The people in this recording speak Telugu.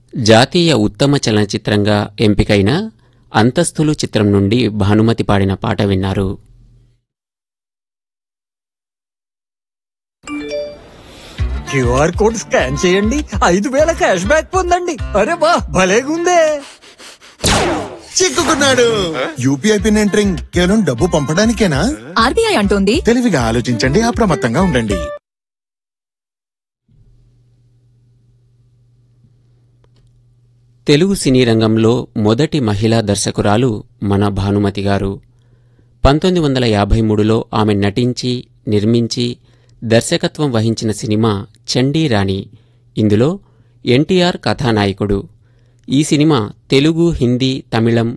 జాతీయ ఉత్తమ చలనచిత్రంగా ఎంపికైన అంతస్తులు చిత్రం నుండి భానుమతి పాడిన పాట విన్నారు క్యూఆర్ కోడ్ స్కాన్ చేయండి ఐదు వేల క్యాష్ బ్యాక్ పొందండి అరే బా భలేగుందే చిక్కుకున్నాడు యూపీఐ పిన్ ఎంటరింగ్ కేవలం డబ్బు పంపడానికేనా ఆర్బీఐ అంటోంది తెలివిగా ఆలోచించండి అప్రమత్తంగా ఉండండి తెలుగు సినీ రంగంలో మొదటి మహిళా దర్శకురాలు మన భానుమతి గారు పంతొమ్మిది వందల యాభై మూడులో ఆమె నటించి నిర్మించి దర్శకత్వం వహించిన సినిమా చండీ రాణి ఇందులో ఎన్టీఆర్ కథానాయకుడు ఈ సినిమా తెలుగు హిందీ తమిళం